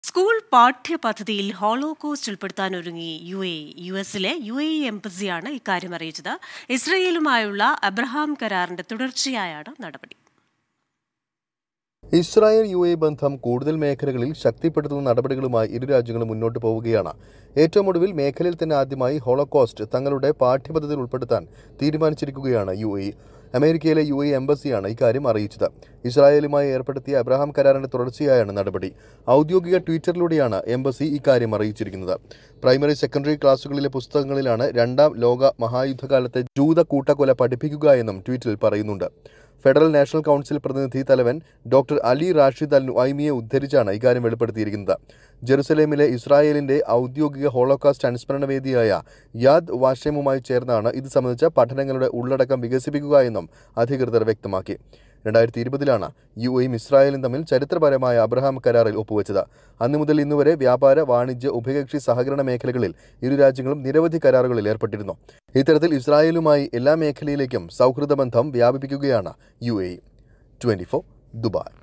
school പാഠ്യപദ്ധതിയിൽ Holocaust ഉൾപ്പെടുത്താനൊരുങ്ങി U A U എസിലെ യു എ എംബസിയാണ് ഇക്കാര്യം അറിയിച്ചത് ഇസ്രയേലുമായുള്ള അബ്രഹാം കരാറിന്റെ തുടർച്ചയായാണ് നടപടി ഇസ്രായേൽ യു എ ബന്ധം കൂടുതൽ മേഖലകളിൽ ശക്തിപ്പെടുത്തുന്ന നടപടികളുമായി ഇരു രാജ്യങ്ങളും മുന്നോട്ട് പോവുകയാണ് ഏറ്റവും ഒടുവിൽ മേഖലയിൽ തന്നെ ആദ്യമായി ഹോളോകോസ്റ്റ് തങ്ങളുടെ പാഠ്യപദ്ധതിയിൽ ഉൾപ്പെടുത്താൻ തീരുമാനിച്ചിരിക്കുകയാണ് യു എ അമേരിക്കയിലെ യു എ എംബസിയാണ് ഇക്കാര്യം അറിയിച്ചത് ഇസ്രായേലുമായി ഏർപ്പെടുത്തിയ അബ്രഹാം കരാറിന്റെ തുടർച്ചയായാണ് നടപടി ഔദ്യോഗിക ട്വിറ്ററിലൂടെയാണ് എംബസി ഇക്കാര്യം അറിയിച്ചിരിക്കുന്നത് പ്രൈമറി സെക്കൻഡറി ക്ലാസുകളിലെ പുസ്തകങ്ങളിലാണ് രണ്ടാം ലോക മഹായുദ്ധകാലത്തെ ജൂത കൂട്ടക്കൊല പഠിപ്പിക്കുക എന്നും ട്വീറ്റിൽ പറയുന്നുണ്ട് ഫെഡറൽ നാഷണൽ കൗൺസിൽ പ്രതിനിധി തലവൻ ഡോക്ടർ അലി റാഷിദ് അൽ നുഐമിയെ ഉദ്ധരിച്ചാണ് ഇക്കാര്യം വെളിപ്പെടുത്തിയിരിക്കുന്നത് ജെറുസലേമിലെ ഇസ്രായേലിന്റെ ഔദ്യോഗിക ഹോളോകാസ്റ്റ് അനുസ്മരണ വേദിയായ യാദ് വാഷമുമായി ചേർന്നാണ് ഇത് സംബന്ധിച്ച പഠനങ്ങളുടെ ഉള്ളടക്കം വികസിപ്പിക്കുക എന്നും അധികൃതർ വ്യക്തമാക്കി രണ്ടായിരത്തി ഇരുപതിലാണ് യു എയും ഇസ്രായേലും തമ്മിൽ ചരിത്രപരമായ അബ്രഹാം കരാറിൽ ഒപ്പുവെച്ചത് അന്നു മുതൽ ഇന്നുവരെ വ്യാപാര വാണിജ്യ ഉഭയകക്ഷി സഹകരണ മേഖലകളിൽ ഇരു രാജ്യങ്ങളും നിരവധി കരാറുകളിൽ ഏർപ്പെട്ടിരുന്നു ഇത്തരത്തിൽ ഇസ്രായേലുമായി എല്ലാ മേഖലയിലേക്കും സൗഹൃദ ബന്ധം വ്യാപിപ്പിക്കുകയാണ് യു എ ട്വന്റി ദുബായ്